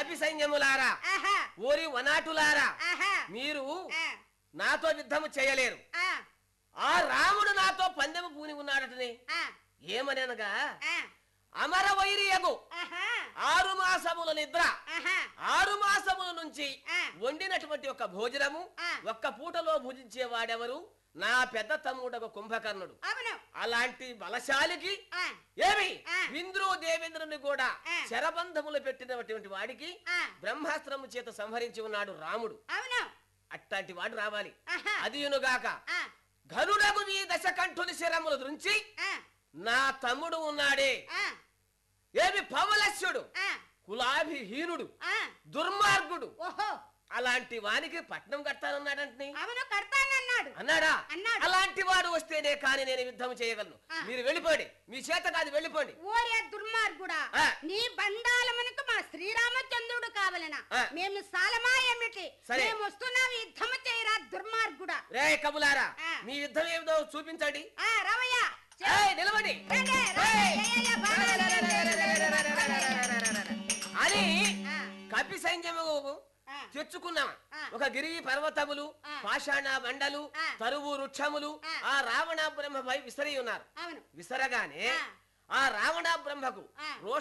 కపి సైన్యములారా ఆహా ఓరి వనాటులారా ఆహా మీరు ఆ, నాతో యుద్ధము చేయలేరు ఆ, ఆ రాముడు నాతో పందెము పూని ఉన్నాడటని ఆ, ఏమనగా ఆ, అమర వైరియగు ఆహా ఆరు మాసముల నిద్ర ఆహా ఆరు మాసముల నుంచి ఆ. వండినటువంటి ఒక భోజనము ఆ. ఒక్క పూటలో భుజించేవాడెవరు నా పెద్ద తమ్ముడకు కుంభకర్ణుడు అవును అలాంటి బలశాలికి ఆ, ఏమి ఆ. ఇంద్రు దేవేంద్రుని కూడా ఆ. శరబంధములు పెట్టినటువంటి వాడికి ఆ. బ్రహ్మాస్త్రము చేత సంహరించి ఉన్నాడు రాముడు అవును అట్లాంటి వాడు రావాలి ఆహా. అదియునుగాక ఆ, ఘనుడగు నీ దశకంఠుని శరములు దృంచి ఆ, నా తమ్ముడు ఉన్నాడే ఆ, ఏమి పవలస్యుడు ఆ, కులాభిహీనుడు ఆ, దుర్మార్గుడు ఓహో అలాంటి వానికి పట్నం కట్టానన్నాడంటే అవును కడతానన్నాడు అన్నాడా అన్నాడు. అలాంటి వాడు వస్తేనే కాని నేను యుద్ధం చేయగలను ఆ. మీరు వెళ్ళిపోండి మీ చేత కాదు వెళ్ళిపోండి ఓరే దుర్మార్గుడా ఆ. నీ బండాలమునకు మా శ్రీరామచంద్రుడు కావలనా ఆ. మేము సాలమా ఏమిటి సరే. మేము వస్తున్నాం యుద్ధము చేయరా దుర్మార్గుడా రే కబులారా ఆ. మీ యుద్ధం ఏమిటో చూపించండి ఆ రవయ్య చె- ఏయ్, నిలబడి రండి, రండి, ఏయ్. జయ, జయ, బాణాలు. అని ఆ, కపి సైన్యము ఆ, తెచ్చుకున్నాం ఆ. ఒక గిరి పర్వతములు ఆ. పాషాణ బండలు ఆ. తరువు వృక్షములు ఆ. ఆ రావణ బ్రహ్మపై విసిరి ఉన్నారు అవును విసరగానే ఆ. ఆ రావణ బ్రహ్మకు ఆ. రోష